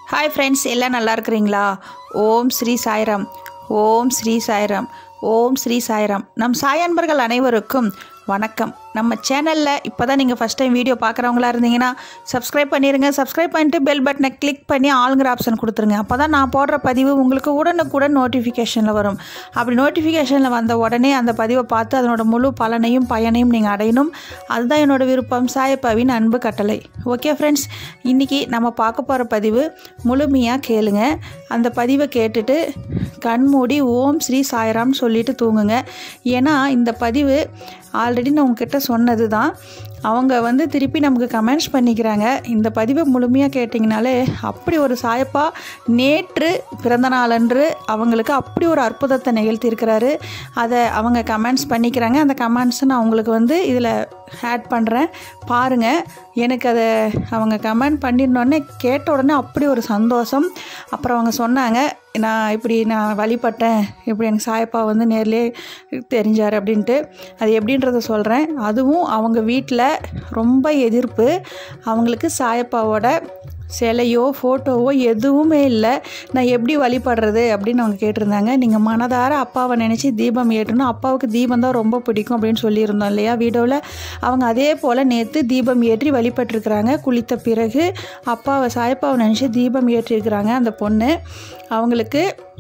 hi friends எல்லாம் நல்லா இருக்கிறீங்களா ஓம் ஸ்ரீ சாய்ராம் ஓம் ஸ்ரீ சாய்ராம் ஓம் ஸ்ரீ சாய்ராம் நம் சாய் அன்பர்கள் அனைவருக்கும் வணக்கம் நம்ம சேனலில் இப்போ தான் நீங்கள் ஃபஸ்ட் டைம் வீடியோ பார்க்குறவங்களா இருந்தீங்கன்னா சப்ஸ்கிரைப் பண்ணிடுங்க சப்ஸ்கிரைப் பண்ணிட்டு பெல் பட்டனை கிளிக் பண்ணி ஆளுங்கிற ஆப்ஷன் கொடுத்துருங்க அப்போ தான் நான் போடுற பதிவு உங்களுக்கு உடனுக்குடன் நோட்டிஃபிகேஷனில் வரும் அப்படி நோட்டிஃபிகேஷனில் வந்த உடனே அந்த பதிவை பார்த்து அதனோட முழு பலனையும் பயனையும் நீங்கள் அடையணும் அதுதான் என்னோட விருப்பம் சாயப்பாவின் அன்பு கட்டளை ஓகே ஃப்ரெண்ட்ஸ் இன்றைக்கி நம்ம பார்க்க போகிற பதிவு முழுமையாக கேளுங்க அந்த பதிவை கேட்டுட்டு கண்மூடி ஓம் ஸ்ரீ சாய்ராம்னு சொல்லிட்டு தூங்குங்க ஏன்னா இந்த பதிவு ஆல்ரெடி நான் உங்ககிட்ட சொன்னது தான் அவங்க வந்து திருப்பி நமக்கு கமெண்ட்ஸ் பண்ணிக்கிறாங்க இந்த பதிவை முழுமையாக கேட்டிங்கனாலே அப்படி ஒரு சாயப்பா நேற்று பிறந்த நாளன்று அவங்களுக்கு அப்படி ஒரு அற்புதத்தை நிகழ்த்தியிருக்கிறாரு அதை அவங்க கமெண்ட்ஸ் பண்ணிக்கிறாங்க அந்த கமெண்ட்ஸை நான் உங்களுக்கு வந்து இதில் ஆட் பண்ணுறேன் பாருங்கள் எனக்கு அதை அவங்க கமெண்ட் பண்ணிருந்தோடனே கேட்ட உடனே அப்படி ஒரு சந்தோஷம் அப்புறம் அவங்க சொன்னாங்க நான் இப்படி நான் வழிபட்டேன் இப்படி எனக்கு சாயப்பா வந்து நேர்லேயே தெரிஞ்சார் அப்படின்ட்டு அது எப்படின்றத சொல்கிறேன் அதுவும் அவங்க வீட்டில் ரொம்ப எதிர்ப்பு அவங்களுக்கு சாயப்பாவோட சிலையோ ஃபோட்டோவோ எதுவுமே இல்லை நான் எப்படி வழிபடுறது அப்படின்னு அவங்க கேட்டிருந்தாங்க நீங்கள் மனதார அப்பாவை நினச்சி தீபம் ஏற்றணும் அப்பாவுக்கு தீபம் தான் ரொம்ப பிடிக்கும் அப்படின்னு சொல்லியிருந்தோம் இல்லையா வீடியோவில் அவங்க அதே போல் நேற்று தீபம் ஏற்றி வழிபட்டிருக்கிறாங்க குளித்த பிறகு அப்பாவை சாயப்பாவை நினச்சி தீபம் ஏற்றிருக்கிறாங்க அந்த பொண்ணு அவங்களுக்கு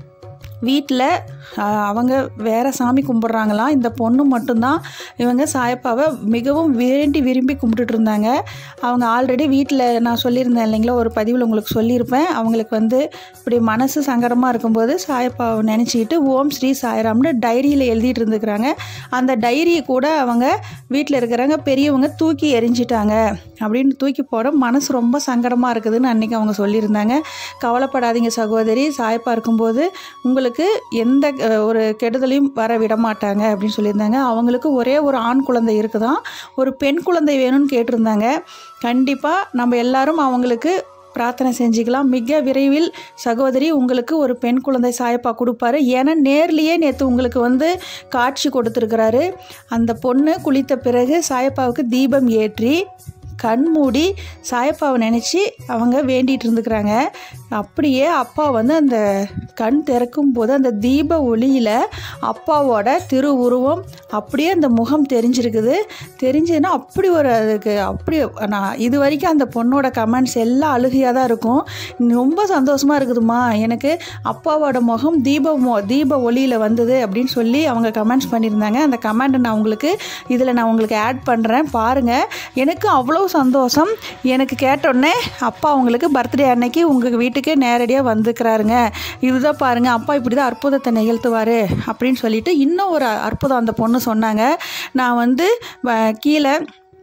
வீட்டில் அவங்க வேறு சாமி கும்பிட்றாங்களாம் இந்த பொண்ணு மட்டும்தான் இவங்க சாயப்பாவை மிகவும் வேண்டி விரும்பி கும்பிட்டுட்டு இருந்தாங்க அவங்க ஆல்ரெடி வீட்டில் நான் சொல்லியிருந்தேன் இல்லைங்களா ஒரு பதிவில் உங்களுக்கு சொல்லியிருப்பேன் அவங்களுக்கு வந்து இப்படி மனசு சங்கடமாக இருக்கும்போது சாயப்பாவை நினச்சிக்கிட்டு ஓம் ஸ்ரீ சாய்ராம்னு டைரியில் எழுதிட்டு இருந்துக்கிறாங்க அந்த டைரியை கூட அவங்க வீட்டில் இருக்கிறவங்க பெரியவங்க தூக்கி எரிஞ்சிட்டாங்க அப்படின்னு தூக்கி போட மனசு ரொம்ப சங்கடமாக இருக்குதுன்னு அன்றைக்கி அவங்க சொல்லியிருந்தாங்க கவலைப்படாதீங்க சகோதரி சாயப்பா இருக்கும்போது உங்களுக்கு எந்த அஹ், ஒரு கெடுதலையும் வர விட மாட்டாங்க அப்படின்னு சொல்லியிருந்தாங்க அவங்களுக்கு ஒரே ஒரு ஆண் குழந்தை இருக்குதான் ஒரு பெண் குழந்தை வேணும்னு கேட்டிருந்தாங்க கண்டிப்பாக நம்ம எல்லாரும் அவங்களுக்கு பிரார்த்தனை செஞ்சுக்கலாம் மிக விரைவில் சகோதரி உங்களுக்கு ஒரு பெண் குழந்தை சாயப்பா கொடுப்பாரு ஏன்னா நேர்லேயே நேற்று உங்களுக்கு வந்து காட்சி கொடுத்துருக்கிறாரு அந்த பொண்ணு குளித்த பிறகு சாயப்பாவுக்கு தீபம் ஏற்றி கண் மூடி சாயப்பாவை நினச்சி அவங்க வேண்டிகிட்டு இருந்துக்கிறாங்க அப்படியே அப்பா வந்து அந்த கண் திறக்கும் போது அந்த தீப ஒளியில் அப்பாவோட திருவுருவம் அப்படியே அந்த முகம் தெரிஞ்சிருக்குது தெரிஞ்சதுன்னா அப்படி ஒரு அதுக்கு அப்படி நான் இது வரைக்கும் அந்த பொண்ணோட கமெண்ட்ஸ் எல்லாம் அழுகையாக தான் இருக்கும் ரொம்ப சந்தோஷமாக இருக்குதுமா எனக்கு அப்பாவோட முகம் தீப மொ தீப ஒளியில் வந்தது அப்படின்னு சொல்லி அவங்க கமெண்ட்ஸ் பண்ணியிருந்தாங்க அந்த கமெண்ட்டை நான் உங்களுக்கு இதில் நான் உங்களுக்கு ஆட் பண்ணுறேன் பாருங்கள் எனக்கு அவ்வளோ சந்தோஷம் எனக்கு கேட்டோடனே அப்பா உங்களுக்கு பர்த்டே அன்னைக்கு உங்கள் வீட்டுக்கு நேரடியாக வந்துக்கிறாருங்க இதுதான் பாருங்கள் அப்பா இப்படி தான் அற்புதத்தை நிகழ்த்துவார் அப்படின்னு சொல்லிட்டு இன்னும் ஒரு அற்புதம் அந்த பொண்ணு சொன்னாங்க நான் வந்து வ- கீழே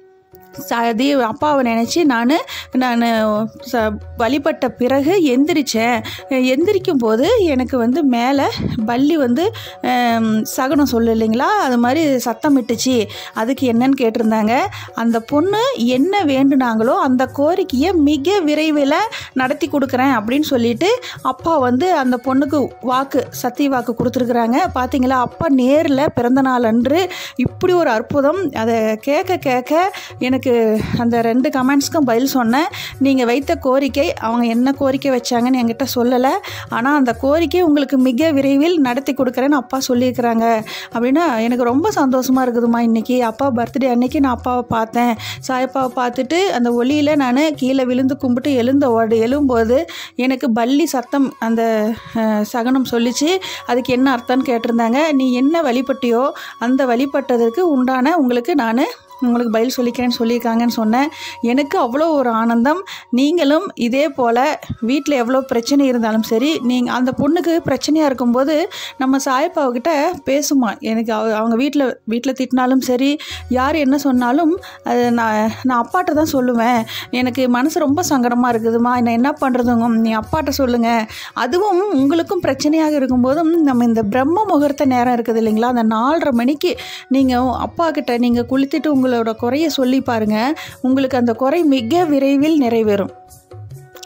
ச தீ அப்பாவை நினச்சி நான் நான் ச வழிபட்ட பிறகு எந்திரிச்சேன் எந்திரிக்கும் போது எனக்கு வந்து மேலே பல்லி வந்து ஆம், சகுனம் சொல்லு இல்லைங்களா அது மாதிரி சத்தம் விட்டுச்சு அதுக்கு என்னன்னு கேட்டிருந்தாங்க அந்த பொண்ணு என்ன வேண்டுனாங்களோ அந்த கோரிக்கையை மிக விரைவில் நடத்தி கொடுக்குறேன் அப்படின்னு சொல்லிட்டு அப்பா வந்து அந்த பொண்ணுக்கு வாக்கு சத்திய வாக்கு கொடுத்துருக்குறாங்க பார்த்தீங்களா அப்பா நேரில் பிறந்த நாள் அன்று இப்படி ஒரு அற்புதம் அதை கேட்க கேட்க எனக்கு அந்த ரெண்டு கமெண்ட்ஸ்க்கும் பதில் சொன்னேன் நீங்கள் வைத்த கோரிக்கை அவங்க என்ன கோரிக்கை வச்சாங்கன்னு என்கிட்ட சொல்லலை ஆனால் அந்த கோரிக்கை உங்களுக்கு மிக விரைவில் நடத்தி கொடுக்குறேன்னு அப்பா சொல்லியிருக்கிறாங்க அப்படின்னா எனக்கு ரொம்ப சந்தோஷமாக இருக்குதுமா இன்றைக்கி அப்பா பர்த்டே அன்னைக்கு நான் அப்பாவை பார்த்தேன் சாயப்பாவை பார்த்துட்டு அந்த ஒளியில் நான் கீழே விழுந்து கும்பிட்டு எழுந்த உட எழும்போது எனக்கு பல்லி சத்தம் அந்த அஹ், சகனம் சொல்லிச்சு அதுக்கு என்ன அர்த்தம்னு கேட்டிருந்தாங்க நீ என்ன வழிபட்டியோ அந்த வழிபட்டதற்கு உண்டான உங்களுக்கு நான் உங்களுக்கு பதில் சொல்லிக்கிறேன்னு சொல்லியிருக்காங்கன்னு சொன்னேன் எனக்கு அவ்வளோ ஒரு ஆனந்தம் நீங்களும் இதே போல் வீட்டில் எவ்வளோ பிரச்சனை இருந்தாலும் சரி நீங்கள் அந்த பொண்ணுக்கு பிரச்சனையாக இருக்கும்போது நம்ம சாயப்பாவுக்கிட்ட பேசுமா எனக்கு அவ- அவங்க வீட்டில் வீட்டில் திட்டினாலும் சரி யார் என்ன சொன்னாலும் அது நான் நான் அப்பாட்ட தான் சொல்லுவேன் எனக்கு மனசு ரொம்ப சங்கடமாக இருக்குதுமா நான் என்ன பண்ணுறதுங்க நீ அப்பாட்ட சொல்லுங்கள் அதுவும் உங்களுக்கும் பிரச்சனையாக இருக்கும்போதும் நம்ம இந்த பிரம்ம முகூர்த்த நேரம் இருக்குது இல்லைங்களா அந்த நாலரை மணிக்கு நீங்கள் அப்பா கிட்ட நீங்கள் குளித்துட்டு உங்களோட குறைய சொல்லி பாருங்கள் உங்களுக்கு அந்த குறை மிக விரைவில் நிறைவேறும்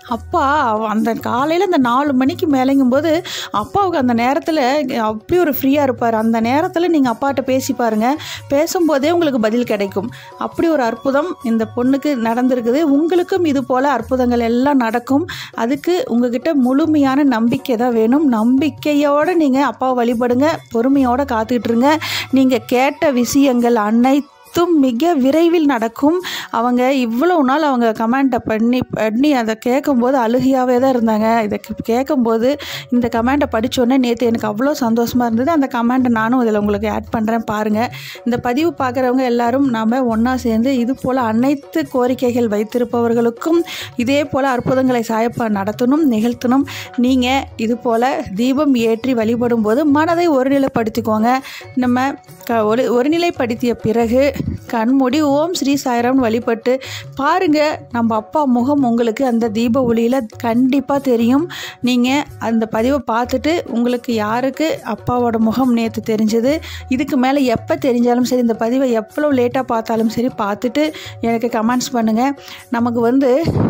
அப்பா அவ- அந்த காலையில் அந்த நாலு மணிக்கு மேலேங்கும்போது அப்பாவுக்கு அந்த நேரத்தில் அப்படி ஒரு ஃப்ரீயாக இருப்பார் அந்த நேரத்தில் நீங்கள் அப்பாட்ட பேசி பாருங்கள் பேசும்போதே உங்களுக்கு பதில் கிடைக்கும் அப்படி ஒரு அற்புதம் இந்த பொண்ணுக்கு நடந்திருக்குது உங்களுக்கும் இது போல் அற்புதங்கள் எல்லாம் நடக்கும் அதுக்கு உங்ககிட்ட முழுமையான நம்பிக்கை தான் வேணும் நம்பிக்கையோடு நீங்கள் அப்பாவை வழிபடுங்க பொறுமையோடு காத்துட்ருங்க நீங்கள் கேட்ட விஷயங்கள் அனைத்தும் மிக விரைவில் நடக்கும் அவங்க இவ்வளவு நாள் அவங்க கமெண்ட்டை பண்ணி பண்ணி அதை கேட்கும்போது அழுகையாகவே தான் இருந்தாங்க இதை கே- கேட்கும்போது இந்த கமெண்ட்டை படித்தோடனே நேற்று எனக்கு அவ்வளோ சந்தோஷமாக இருந்தது அந்த கமெண்ட்டை நானும் இதில் உங்களுக்கு ஆட் பண்ணுறேன் பாருங்கள் இந்த பதிவு பார்க்குறவங்க எல்லாரும் நாம் ஒன்றா சேர்ந்து இது போல் அனைத்து கோரிக்கைகள் வைத்திருப்பவர்களுக்கும் இதே போல் அற்புதங்களை சாயப்பா நடத்தணும் நிகழ்த்தணும் நீங்கள் இது போல் தீபம் ஏற்றி வழிபடும் போது மனதை ஒருநிலைப்படுத்திக்கோங்க நம்ம க ஒரு ஒருநிலைப்படுத்திய பிறகு கண்மூடி ஓம் ஸ்ரீ சாய்ராம் வழிபட்டு பாருங்க நம்ம அப்பா முகம் உங்களுக்கு அந்த தீப ஒளியில் கண்டிப்பாக தெரியும் நீங்கள் அந்த பதிவை பார்த்துட்டு உங்களுக்கு யாருக்கு அப்பாவோட முகம் நேற்று தெரிஞ்சது இதுக்கு மேலே எப்போ தெரிஞ்சாலும் சரி இந்த பதிவை எவ்வளோ லேட்டாக பார்த்தாலும் சரி பார்த்துட்டு எனக்கு கமெண்ட்ஸ் பண்ணுங்கள் நமக்கு வந்து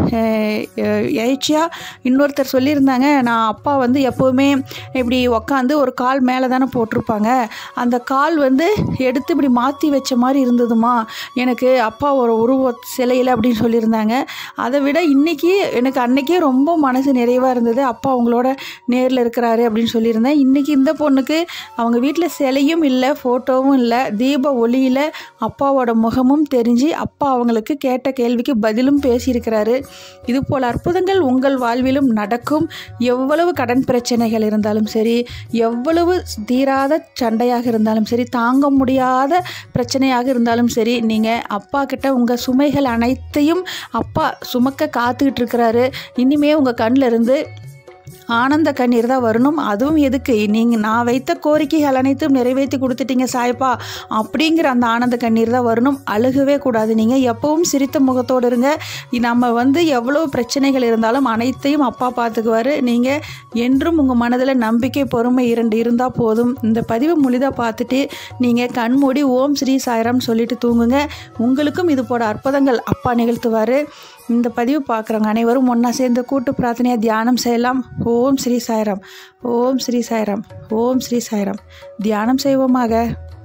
எயிச்சியாக இன்னொருத்தர் சொல்லியிருந்தாங்க நான் அப்பா வந்து எப்போவுமே இப்படி உக்காந்து ஒரு கால் மேலே தானே போட்டிருப்பாங்க அந்த கால் வந்து எடுத்து இப்படி மாற்றி வச்ச மாதிரி இருந்ததுமா எனக்கு அப்பா ஒரு உருவ சிலையில் அப்படின்னு சொல்லியிருந்தாங்க அதை விட இன்னைக்கு எனக்கு அன்னைக்கே ரொம்ப மனசு நிறைவாக இருந்தது அப்பா அவங்களோட நேரில் இருக்கிறாரு அப்படின்னு சொல்லியிருந்தேன் இன்றைக்கி இந்த பொண்ணுக்கு அவங்க வீட்டில் சிலையும் இல்லை ஃபோட்டோவும் இல்லை தீப ஒளியில் அப்பாவோட முகமும் தெரிஞ்சு அப்பா அவங்களுக்கு கேட்ட கேள்விக்கு பதிலும் பேசியிருக்கிறாரு இது போல் அற்புதங்கள் உங்கள் வாழ்விலும் நடக்கும் எவ்வளவு கடன் பிரச்சனைகள் இருந்தாலும் சரி எவ்வளவு தீராத சண்டையாக இருந்தாலும் சரி தாங்க முடியாத பிரச்சனையாக இருந்தாலும் சரி நீங்கள் அப்பா கிட்ட உங்கள் சுமைகள் அனைத்தையும் அப்பா சுமக்க காத்துக்கிட்டு இருக்கிறாரு இனிமே உங்கள் கண்ணில் இருந்து ஆனந்த கண்ணீர் தான் வரணும் அதுவும் எதுக்கு நீங்கள் நான் வைத்த கோரிக்கைகள் அனைத்தும் நிறைவேற்றி கொடுத்துட்டீங்க சாய்ப்பா அப்படிங்கிற அந்த ஆனந்த கண்ணீர் தான் வரணும் அழுகவே கூடாது நீங்கள் எப்பவும் சிரித்த முகத்தோடு இருங்க நம்ம வந்து எவ்வளோ பிரச்சனைகள் இருந்தாலும் அனைத்தையும் அப்பா பார்த்துக்குவாரு நீங்கள் என்றும் உங்கள் மனதில் நம்பிக்கை பொறுமை இரண்டு இருந்தால் போதும் இந்த பதிவை முழுதாக பார்த்துட்டு நீங்கள் கண்மூடி ஓம் ஸ்ரீ சாய்ராம் சொல்லிட்டு தூங்குங்க உங்களுக்கும் இது போட அற்புதங்கள் அப்பா நிகழ்த்துவார் இந்த பதிவு பார்க்குறவங்க அனைவரும் ஒன்றா சேர்ந்து கூட்டு பிரார்த்தனையாக தியானம் செய்யலாம் ஓம் ஸ்ரீ சாய்ராம் ஓம் ஸ்ரீ சாய்ராம் ஓம் ஸ்ரீ சாய்ராம் தியானம் செய்வோமாக